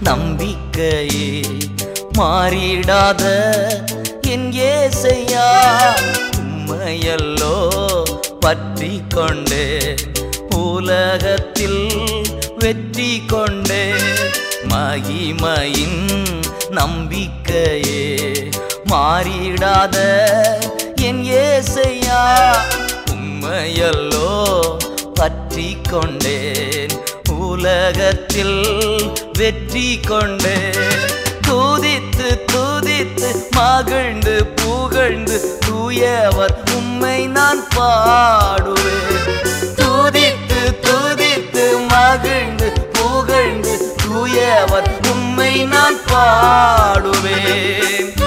நம்பிக்கையே மாறிடாத என் ஏசையா உம்மையல்லோ பற்றி கொண்டே உலகத்தில் வெற்றி கொண்டே மகிமையின் நம்பிக்கையே மாறிடாத என் ஏசையா உம்மையல்லோ பற்றி கொண்டேன் உலகத்தில் வெற்றி கொண்டேன் துதித்து துதித்து மகிழ்ந்து புகழ்ந்து தூயவர் உம்மை நான் பாடுவேன் துதித்து துதித்து மகிழ்ந்து புகழ்ந்து தூயவர் உம்மை நான் பாடுவேன்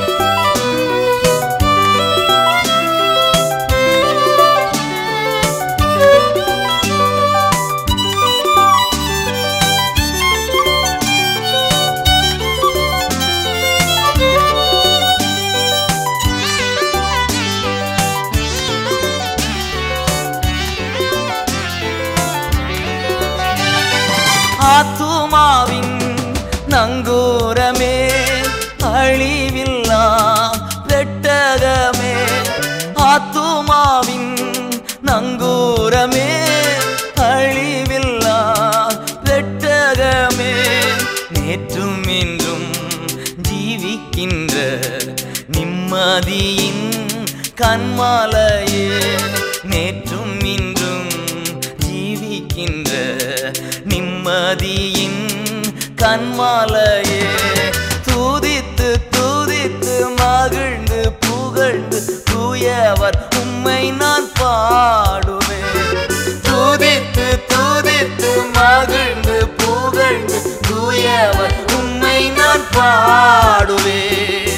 ஆத்துமாவின் நங்கூரமே அழிவில்லா வெட்டகமே ஆத்துமாவின் நங்கூரமே அழிவில்லா வெட்டகமே நேற்றும் இன்றும் ஜீவிக்கின்ற நிம்மதியின் கண்மாலையே நேற்றும் இன்றும் ஜீவிக்கின்ற நிம்மதியின் கண்மாலையே தூதித்து தூதித்து மகிழ்ந்து புகழ்ந்து தூயவர் உம்மை நான் பாடுவேன் தூதித்து தூதித்து மகிழ்ந்து புகழ்ந்து தூயவர் உம்மை நான் பாடுவேன்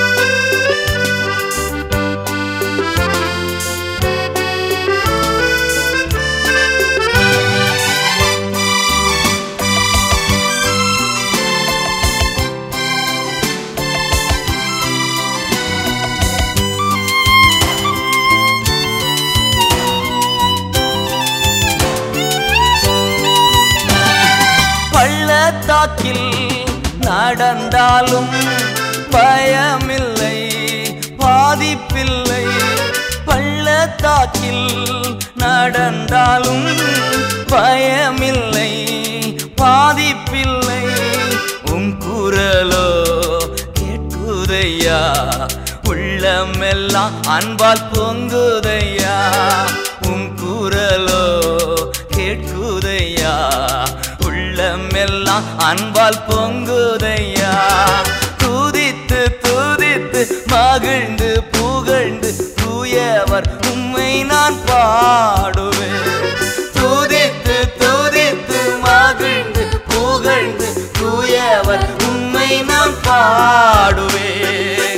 பள்ளத்தாக்கில் நடந்தாலும் பயமில்லை பாதிப்பில்லை பள்ளத்தாக்கில் நடந்தாலும் பயமில்லை பாதிப்பில்லை உம் குரலோ கேட்குதையா உள்ளமெல்லாம் அன்பால் பொங்குதையா உம் குரலோ கேட்குதையா உள்ளமெல்லாம் அன்பால் பொங்குதையா துதித்து துதித்து மகிழ்ந்து புகழ்ந்து தூயவர் உம்மை நான் பாடுவேன் துதித்து துதித்து மகிழ்ந்து புகழ்ந்து தூயவர் உம்மை நான் பாடுவேன்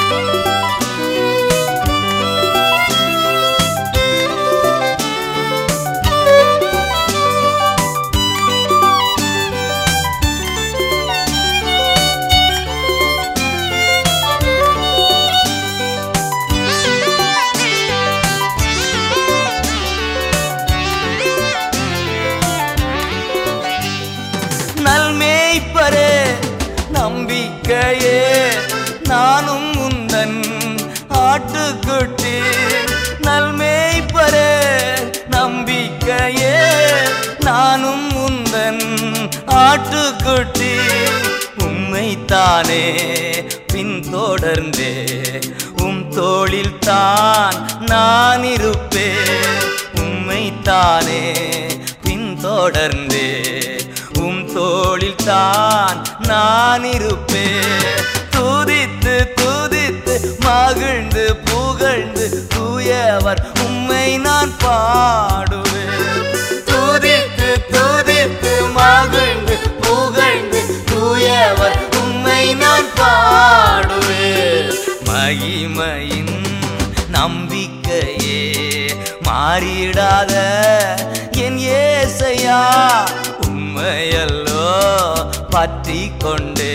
நல்மேய்ப்பரே நம்பிக்கையே நானும் உந்தன் ஆட்டுக்குட்டி நல்மேய்ப்பரே நம்பிக்கையே நானும் உந்தன் ஆட்டுக்குட்டி உம்மைத்தானே பின்தொடர்ந்தே உம் தோளில் தான் நான் இருப்பேன் உம்மைத்தானே பின்தொடர்ந்தே உம் தோளில் தான் நான் இருப்பேன் துதித்து துதித்து மகிழ்ந்து புகழ்ந்து தூயவர் உம்மை நான் பாடுவேன் துதித்து துதித்து மகிழ்ந்து புகழ்ந்து தூயவர் உம்மை நான் பாடுவேன் மகிமையின் நம்பிக்கையே மாறிடாத என் ஏசையா உண்மையல்லோ பற்றி கொண்டு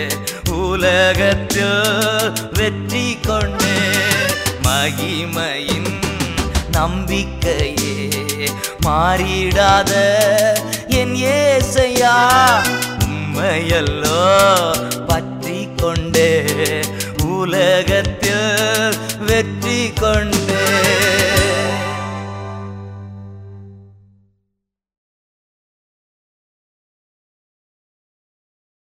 உலகத்தில் வெற்றி கொண்டு மகிமையின் நம்பிக்கையே மாறிடாத என் ஏசையா உம்மை உம்மையல்லோ பற்றி கொண்டே உலகத்தில் வெற்றி கொண்டே